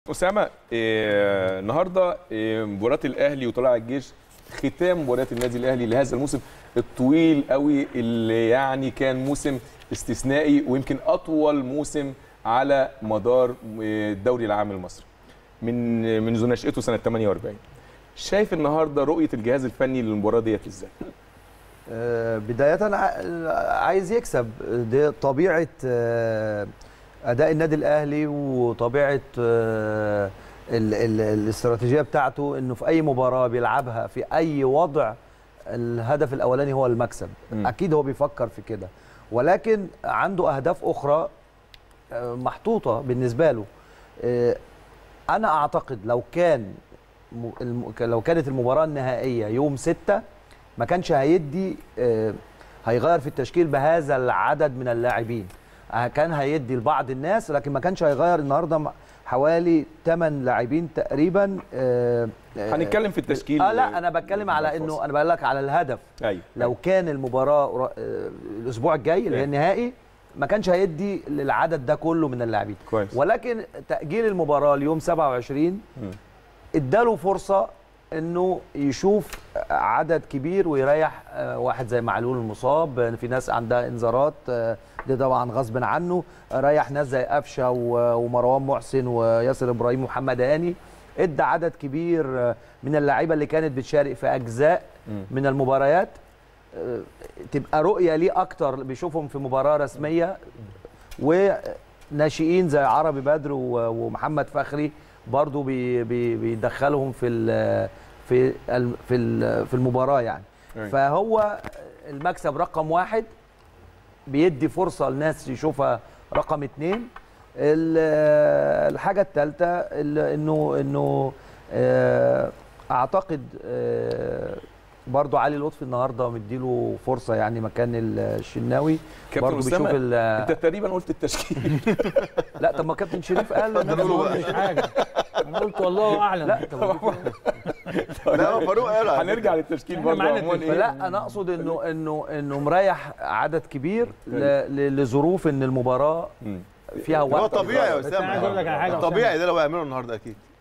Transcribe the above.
اسامه إيه، النهارده إيه، مباراه الاهلي وطلائع الجيش ختام مباريات النادي الاهلي لهذا الموسم الطويل قوي اللي يعني كان موسم استثنائي ويمكن اطول موسم على مدار إيه، الدوري العام المصري من منذ نشاته سنه 48 شايف النهارده رؤيه الجهاز الفني للمباراه ديت ازاي آه، بداية ع- عايز يكسب دي طبيعة آه، أداء النادي الأهلي وطبيعة آه، ال- ال- الاستراتيجية بتاعته إنه في أي مباراة بيلعبها في أي وضع الهدف الأولاني هو المكسب مم. أكيد هو بيفكر في كده ولكن عنده أهداف أخرى آه، محطوطة بالنسبة له آه، أنا أعتقد لو كان م- الم- لو كانت المباراة النهائية يوم ستة ما كانش هيدي آه، هيغير في التشكيل بهذا العدد من اللاعبين آه، كان هيدي لبعض الناس لكن ما كانش هيغير النهارده م- حوالي 8 لاعبين تقريبا آه، آه، هنتكلم في التشكيل اه لا انا بتكلم على انه انا بقول لك على الهدف ايوه لو كان المباراه قر- آه، الاسبوع الجاي اللي هي أيوة. النهائي ما كانش هيدي للعدد ده كله من اللاعبين كويس ولكن تاجيل المباراه ليوم 27 مم. اداله فرصه انه يشوف عدد كبير ويريح آه، واحد زي معلول المصاب في ناس عندها انذارات آه، ده طبعا غصب عنه ريح ناس زي قفشه و- ومروان محسن وياسر ابراهيم ومحمد هاني ادى عدد كبير آه، من اللعيبه اللي كانت بتشارك في اجزاء مم. من المباريات آه، تبقى رؤيه ليه اكتر بيشوفهم في مباراه رسميه وناشئين زي عربي بدر و- ومحمد فخري برضو بي بي بيدخلهم في ال في ال في ال في المباراه يعني أيوة. فهو المكسب رقم واحد بيدي فرصه لناس يشوفها رقم اتنين ال- الحاجه الثالثه انه انه آه، اعتقد آه، برضو علي لطفي النهارده مديله فرصه يعني مكان الشناوي كابتن برضو بيشوف اسامه ال- انت تقريبا قلت التشكيل لا طب ما كابتن شريف قال انا ما قلتش حاجه انا قلت والله اعلم لا طب لا هو فاروق قال على هنرجع للتشكيل إحنا برضه معانا عموما التشكيل. ايه لا انا اقصد انه انه انه مريح عدد كبير ل- ل- لظروف ان المباراه مم. فيها هو وقت طبيعي يا صغير. اسامه أنا عايز أقول لك على حاجة يا طبيعي ده اللي هو هيعمله النهارده اكيد